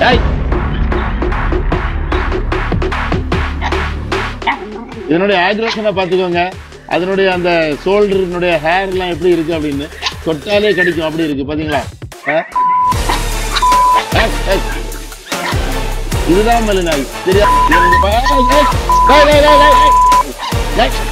ஏய். இதனுடைய ஆக்ரேஷனை பார்த்துக்கோங்க அதனுடைய அந்த ஷோல்டருனுடைய ஹேர் எல்லாம் எப்படி இருக்கு அப்படின்னு தொட்டாலே கிடைக்கும் அப்படி இருக்கு பாத்தீங்களா ஆ? ஏய், ஏய். இதுதான் மெலினாய் சரியா இது நீங்க பா- ஏய், ஏய், ஏய், ஏய், ஏய், ஏய், ஏய். ஏய்.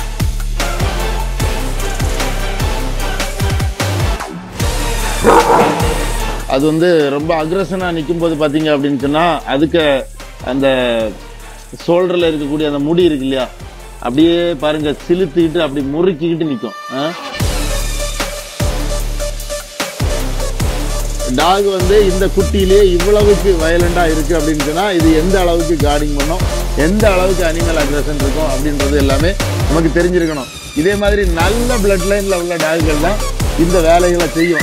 அது வந்து ரொம்ப அக்ரஷனா நிற்கும் போது பாத்தீங்க அப்படின்னு சொன்னா அதுக்கு அந்த ஷோல்டர்ல இருக்கக்கூடிய அந்த முடி இருக்கு இல்லையா அப்படியே பாருங்க சிலுத்துக்கிட்டு அப்படி முறுக்கிக்கிட்டு நிற்கும் டாக் வந்து இந்த குட்டியிலேயே இவ்வளவுக்கு வயலண்டா இருக்கு அப்படின்னு சொன்னா இது எந்த அளவுக்கு கார்டிங் பண்ணும் எந்த அளவுக்கு அனிமல் அக்ரஷன் இருக்கும் அப்படின்றது எல்லாமே நமக்கு தெரிஞ்சிருக்கணும் இதே மாதிரி நல்ல பிளட் லைன்ல உள்ள டாக்கள் தான் இந்த வேலைகளை செய்யும்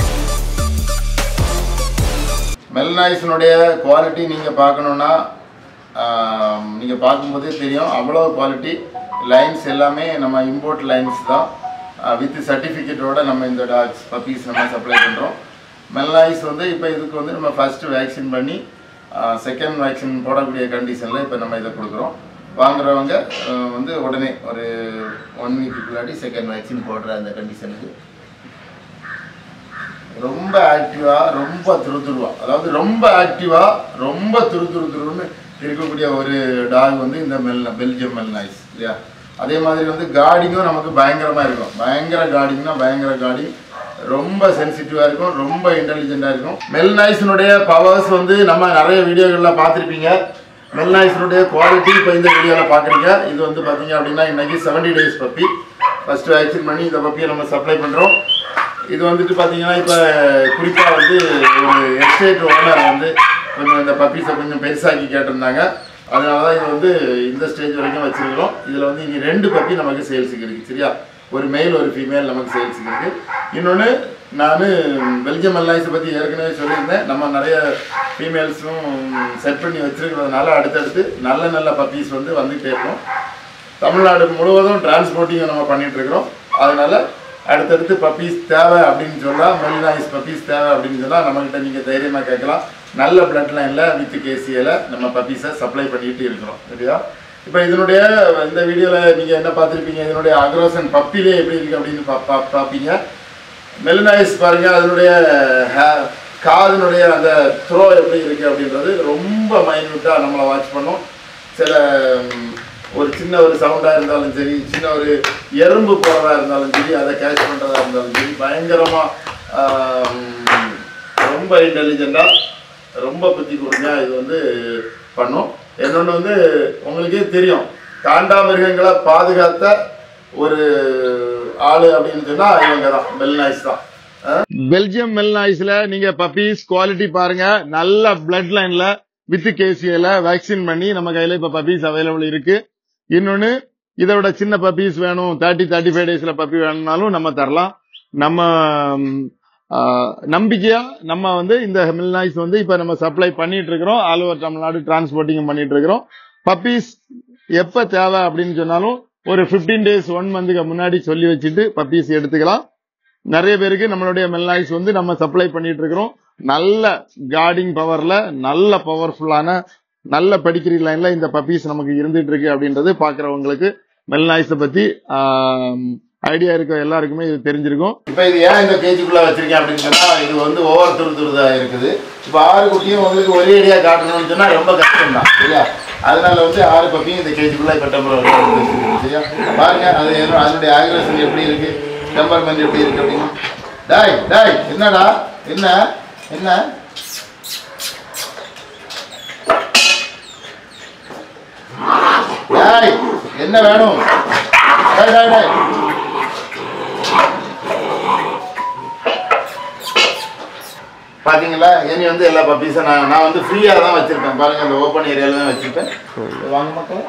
மெல்நாய்ஸினுடைய குவாலிட்டி நீங்கள் பார்க்கணுன்னா ஆம், நீங்க பார்க்கும்போதே தெரியும் அவ்வளோ குவாலிட்டி லைன்ஸ் எல்லாமே நம்ம இம்போர்ட் லைன்ஸ் தான் வித் சர்டிஃபிகேட்டோட நம்ம இந்த டாக்ஸ் பப்பீஸ் நம்ம சப்ளை பண்ணுறோம் மெல்நாய்ஸ் வந்து இப்போ இதுக்கு வந்து நம்ம ஃபர்ஸ்ட் வேக்சின் பண்ணி செகண்ட் வேக்சின் போடக்கூடிய கண்டிஷனில் இப்போ நம்ம இதை கொடுக்குறோம் வாங்குறவங்க ஆஹ், வந்து உடனே ஒரு ஒன் வீக்கு முன்னாடி செகண்ட் வேக்சின் போடுற அந்த கண்டிஷனுக்கு ரொம்ப ஆக்டிவா ரொம்ப துருதுருவா அதாவது ரொம்ப ஆக்டிவா ரொம்ப துரு துரு துருன்னு இருக்கக்கூடிய ஒரு டாக் வந்து இந்த மெல் பெல்ஜியம் மெல் நாய்ஸ் இல்லையா அதே மாதிரி வந்து கார்டிங்கும் நமக்கு பயங்கரமா இருக்கும் பயங்கர கார்டிங்னா பயங்கர கார்டிங் ரொம்ப சென்சிட்டிவா இருக்கும் ரொம்ப இன்டெலிஜென்ட்டா இருக்கும் மெல் நாய்ஸினுடைய பவர்ஸ் வந்து நம்ம நிறைய வீடியோகள்ல பார்த்துருப்பீங்க மெல் நாய்ஸினுடைய குவாலிட்டி இப்போ இந்த வீடியோவில் பார்க்குறீங்க இது வந்து பார்த்தீங்க அப்படின்னா இன்னைக்கு seventy days puppy first vaccine பண்ணி இந்த பப்பியை நம்ம சப்ளை பண்ணுறோம் இது வந்துட்டு பார்த்தீங்கன்னா இப்போ குறிப்பாக வந்து ஒரு எஸ்டேட் ஓனர் வந்து கொஞ்சம் இந்த பப்பீஸை கொஞ்சம் பெருசாக்கி கேட்டிருந்தாங்க அதனால தான் இது வந்து இந்த ஸ்டேஜ் வரைக்கும் வச்சிருக்கிறோம் இதில் வந்து இனி ரெண்டு பப்பி நமக்கு சேல்ஸுக்கு இருக்குது சரியா ஒரு மேல் ஒரு ஃபீமேல் நமக்கு சேல்ஸுக்கு இருக்குது இன்னொன்று நான் பெல்ஜியம் அல்லாய்ஸை பற்றி ஏற்கனவே சொல்லியிருந்தேன் நம்ம நிறைய ஃபீமேல்ஸும் செட் பண்ணி வச்சிருக்கிறதுனால அடுத்தடுத்து நல்ல நல்ல பப்பீஸ் வந்து வந்துகிட்டே இருக்கும் தமிழ்நாடு முழுவதும் டிரான்ஸ்போர்ட்டிங் நம்ம பண்ணிட்டு இருக்கிறோம் அதனால அடுத்தடுத்து பப்பீஸ் தேவை அப்படின்னு சொன்னா மெல்நாய்ஸ் பப்பீஸ் தேவை அப்படின்னு சொன்னா நம்மகிட்ட நீங்க தைரியமா கேட்கலாம் நல்ல பிளட் லைன்ல வித் கேசியில நம்ம பப்பீஸை சப்ளை பண்ணிட்டு இருக்கிறோம் சரியா இப்போ இதனுடைய இந்த வீடியோல நீங்க என்ன பார்த்திருப்பீங்க இதனுடைய அக்ரோசன் பப்பிலே எப்படி இருக்கு அப்படின்னு பா- பா- பார்ப்பீங்க மெலினாய்ஸ் பாருங்க அதனுடைய hair- காதினுடைய அந்த த்ரோ எப்படி இருக்கு அப்படின்றது ரொம்ப மைன்யூட்டா நம்மளை வாட்ச் பண்ணும் சில ம், ஒரு சின்ன ஒரு சவுண்டா இருந்தாலும் சரி சின்ன ஒரு எறும்பு போறதா இருந்தாலும் சரி அதை கேட்ச் பண்றதா இருந்தாலும் சரி பயங்கரமா ஆம், ரொம்ப இன்டெலிஜென்ட்டா ரொம்ப புத்தி கூர்மையா இது வந்து பண்ணும் இன்னொன்று வந்து உங்களுக்கே தெரியும் காண்டாமிருகங்களை பாதுகாத்த ஒரு ஆளு அப்படின்னு சொன்னா இவங்க தான் பெல் நாய்ஸ் தான் பெல்ஜியம் மெல்நாய்ஸ்ல நீங்க பப்பீஸ் குவாலிட்டி பாருங்க நல்ல பிளட் லைன்ல வித் கேசியில வேக்சின் பண்ணி நம்ம கையில இப்ப பப்பீஸ் அவைலபிள் இருக்கு இன்னொன்னு இதை விட சின்ன பப்பீஸ் வேணும் தேர்ட்டி தேர்ட்டி ஃபைவ் டேஸ்ல பப்பி வேணும்னாலும் நம்ம தரலாம் நம்ம ம், ஆ, நம்பிக்கையா நம்ம வந்து இந்த மில்நாய்ஸ் வந்து இப்ப நம்ம சப்ளை பண்ணிட்டு இருக்கிறோம் ஆல் ஓவர் தமிழ்நாடு டிரான்ஸ்போர்ட்டிங் பண்ணிட்டு இருக்கிறோம் பப்பீஸ் எப்ப தேவை அப்படின்னு சொன்னாலும் ஒரு 15 டேஸ் ஒன் மந்த்துக்கு முன்னாடி சொல்லி வச்சுட்டு பப்பீஸ் எடுத்துக்கலாம் நிறைய பேருக்கு நம்மளுடைய மெல்நாய்ஸ் வந்து நம்ம சப்ளை பண்ணிட்டு இருக்கிறோம் நல்ல கார்டிங் பவர்ல நல்ல பவர்ஃபுல்லான நல்ல படிக்கிற லைன்ல இந்த பப்பீஸ் நமக்கு இருந்துட்டு இருக்கு அப்படின்றது பாக்குறவங்களுக்கு மெல்நாய்ஸை பத்தி ஐடியா இருக்க எல்லாருக்குமே இது தெரிஞ்சிருக்கும் இப்போ இது ஏன் இந்த கேஜுக்குள்ள வச்சிருக்கேன் அப்படின்னு சொன்னா இது வந்து ஓவர் துரு துருதா இருக்குது இப்போ ஆறு குட்டியும் உங்களுக்கு ஒரே அடியா காட்டணும்னு சொன்னா ரொம்ப கஷ்டம் தான் சரியா அதனால வந்து ஆறு பப்பியும் இந்த கேஜுக்குள்ள இப்போ டெம்பரவரி வச்சிருக்கேன் சரியா பாருங்க அது என்ன- அதனுடைய ஆக்ரேஷன் எப்படி இருக்கு டெம்பர்மெண்ட் எப்படி இருக்கு அப்படின்னு டாய் டாய் என்னடா என்ன என்ன டாய் என்ன வேணும் டாய் டாய் டாய் பாத்தீங்களா இனி வந்து எல்லா பப்பீஸும் நான் நான் வந்து ஃப்ரீயா தான் வச்சிருப்பேன் பாருங்க அந்த ஓப்பன் ஏரியால தான் வச்சிருப்பேன் வாங்க மக்கள்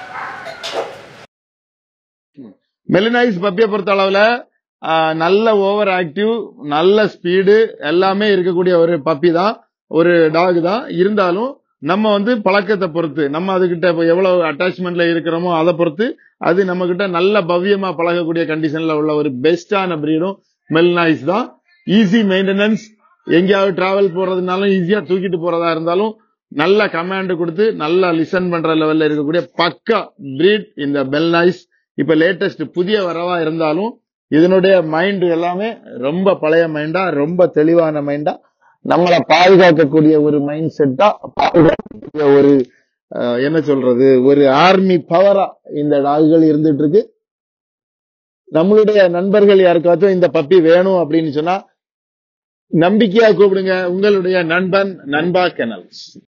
மெலினாய்ஸ் பப்பியை பொறுத்த அளவுல ஆஹ், நல்ல ஓவர் ஆக்டிவ் நல்ல ஸ்பீடு எல்லாமே இருக்கக்கூடிய ஒரு பப்பி தான் ஒரு டாக் தான் இருந்தாலும் நம்ம வந்து பழக்கத்தை பொறுத்து நம்ம அதுகிட்ட இப்ப எவ்வளவு அட்டாச்மெண்ட்ல இருக்கிறோமோ அதை பொறுத்து அது நம்ம கிட்ட நல்ல பவ்யமா பழகக்கூடிய கண்டிஷன்ல உள்ள ஒரு பெஸ்டான பிரீடும் மெல்நாய்ஸ் தான் ஈஸி மெயின்டெனன்ஸ் எங்கேயாவது டிராவல் போறதுனாலும் ஈஸியா தூக்கிட்டு போறதா இருந்தாலும் நல்ல கமாண்ட் கொடுத்து நல்லா லிசன் பண்ற லெவல்ல இருக்கக்கூடிய பக்கா பிரீட் இந்த பெல் நாய்ஸ் இப்ப லேட்டஸ்ட் புதிய வரவா இருந்தாலும் இதனுடைய மைண்ட் எல்லாமே ரொம்ப பழைய மைண்டா ரொம்ப தெளிவான மைண்டா நம்மளை பாதுகாக்கக்கூடிய ஒரு மைண்ட் செட்டா பாதுகாக்கக்கூடிய ஒரு அஹ், என்ன சொல்றது ஒரு ஆர்மி பவரா இந்த டாகுகள் இருந்துட்டு இருக்கு நம்மளுடைய நண்பர்கள் யாருக்காச்சும் இந்த பப்பி வேணும் அப்படின்னு சொன்னா நம்பிக்கையா கூப்பிடுங்க உங்களுடைய நண்பன் நண்பா கெனல்ஸ்